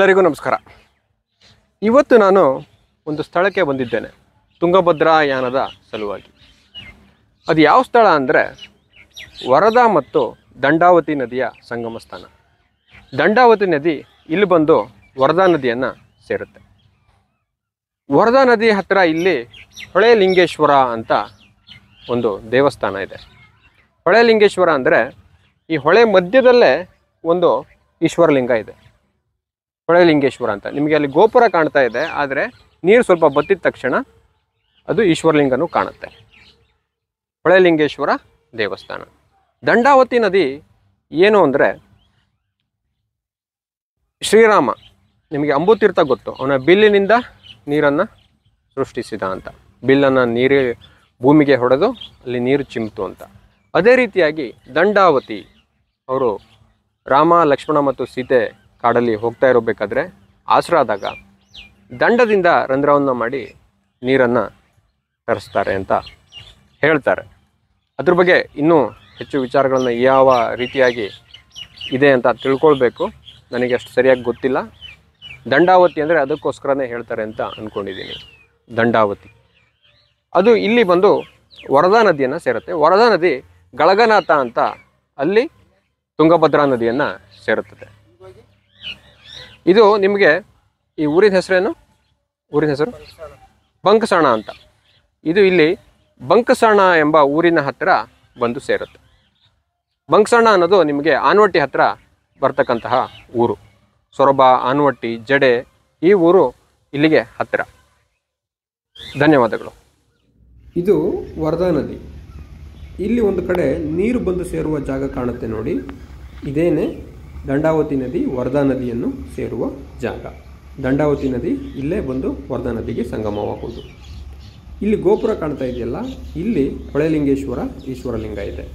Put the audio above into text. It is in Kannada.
ಎಲ್ಲರಿಗೂ ನಮಸ್ಕಾರ ಇವತ್ತು ನಾನು ಒಂದು ಸ್ಥಳಕ್ಕೆ ಬಂದಿದ್ದೇನೆ ತುಂಗಭದ್ರಾ ಯಾನದ ಸಲುವಾಗಿ ಅದು ಯಾವ ಸ್ಥಳ ಅಂದರೆ ವರದಾ ಮತ್ತು ದಂಡಾವತಿ ನದಿಯ ಸಂಗಮ ಸ್ಥಾನ ದಂಡಾವತಿ ನದಿ ಇಲ್ಲಿ ಬಂದು ವರದಾ ನದಿಯನ್ನು ಸೇರುತ್ತೆ ವರದಾ ನದಿ ಹತ್ತಿರ ಇಲ್ಲಿ ಹೊಳೆ ಲಿಂಗೇಶ್ವರ ಅಂತ ಒಂದು ದೇವಸ್ಥಾನ ಇದೆ ಹೊಳೆ ಲಿಂಗೇಶ್ವರ ಅಂದರೆ ಈ ಹೊಳೆ ಮಧ್ಯದಲ್ಲೇ ಒಂದು ಈಶ್ವರಲಿಂಗ ಇದೆ ಹೊಳೆ ಲಿಂಗೇಶ್ವರ ಅಂತ ನಿಮಗೆ ಅಲ್ಲಿ ಗೋಪುರ ಕಾಣ್ತಾ ಇದೆ ಆದರೆ ನೀರು ಸ್ವಲ್ಪ ಬತ್ತಿದ ತಕ್ಷಣ ಅದು ಈಶ್ವರಲಿಂಗನೂ ಕಾಣುತ್ತೆ ಹೊಳೆ ಲಿಂಗೇಶ್ವರ ದೇವಸ್ಥಾನ ದಂಡಾವತಿ ನದಿ ಏನು ಅಂದರೆ ಶ್ರೀರಾಮ ನಿಮಗೆ ಅಂಬುತೀರ್ಥ ಗೊತ್ತು ಅವನ ಬಿಲ್ಲಿನಿಂದ ನೀರನ್ನು ಸೃಷ್ಟಿಸಿದ ಅಂತ ಬಿಲ್ಲನ್ನು ನೀರು ಭೂಮಿಗೆ ಹೊಡೆದು ಅಲ್ಲಿ ನೀರು ಚಿಮ್ತು ಅಂತ ಅದೇ ರೀತಿಯಾಗಿ ದಂಡಾವತಿ ಅವರು ರಾಮ ಲಕ್ಷ್ಮಣ ಮತ್ತು ಸೀತೆ ಕಾಡಲ್ಲಿ ಹೋಗ್ತಾ ಇರಬೇಕಾದ್ರೆ ಆಸರಾದಾಗ ದಂಡದಿಂದ ರಂಧ್ರವನ್ನು ಮಾಡಿ ನೀರನ್ನು ತರಿಸ್ತಾರೆ ಅಂತ ಹೇಳ್ತಾರೆ ಅದ್ರ ಬಗ್ಗೆ ಇನ್ನೂ ಹೆಚ್ಚು ವಿಚಾರಗಳನ್ನ ಯಾವ ರೀತಿಯಾಗಿ ಇದೆ ಅಂತ ತಿಳ್ಕೊಳ್ಬೇಕು ನನಗೆ ಅಷ್ಟು ಸರಿಯಾಗಿ ಗೊತ್ತಿಲ್ಲ ದಂಡಾವತಿ ಅಂದರೆ ಅದಕ್ಕೋಸ್ಕರನೇ ಹೇಳ್ತಾರೆ ಅಂತ ಅಂದ್ಕೊಂಡಿದ್ದೀನಿ ದಂಡಾವತಿ ಅದು ಇಲ್ಲಿ ಬಂದು ವರದಾ ನದಿಯನ್ನು ಸೇರುತ್ತೆ ವರದಾ ನದಿ ಗಳಗನಾಥ ಅಂತ ಅಲ್ಲಿ ತುಂಗಭದ್ರಾ ನದಿಯನ್ನು ಸೇರುತ್ತದೆ ಇದು ನಿಮಗೆ ಈ ಊರಿನ ಹೆಸರೇನು ಊರಿನ ಹೆಸರು ಬಂಕಸಾಣ ಅಂತ ಇದು ಇಲ್ಲಿ ಬಂಕಸಾಣ ಎಂಬ ಊರಿನ ಹತ್ತಿರ ಬಂದು ಸೇರುತ್ತೆ ಬಂಕಸಾಣ ಅನ್ನೋದು ನಿಮಗೆ ಆನವಟ್ಟಿ ಹತ್ತಿರ ಬರ್ತಕ್ಕಂತಹ ಊರು ಸೊರಬ ಆನವಟ್ಟಿ ಜಡೆ ಈ ಊರು ಇಲ್ಲಿಗೆ ಹತ್ತಿರ ಧನ್ಯವಾದಗಳು ಇದು ವರದಾ ನದಿ ಇಲ್ಲಿ ಒಂದು ಕಡೆ ನೀರು ಬಂದು ಸೇರುವ ಜಾಗ ಕಾಣುತ್ತೆ ನೋಡಿ ಇದೇನೆ ದಂಡಾವತಿ ನದಿ ವರದಾ ನದಿಯನ್ನು ಸೇರುವ ಜಾಗ ದಂಡಾವತಿ ನದಿ ಇಲ್ಲೇ ಬಂದು ವರದಾ ನದಿಗೆ ಸಂಗಮವಾಗುವುದು ಇಲ್ಲಿ ಗೋಪುರ ಕಾಣ್ತಾ ಇದೆಯಲ್ಲ ಇಲ್ಲಿ ಹೊಳೆಲಿಂಗೇಶ್ವರ ಈಶ್ವರಲಿಂಗ ಇದೆ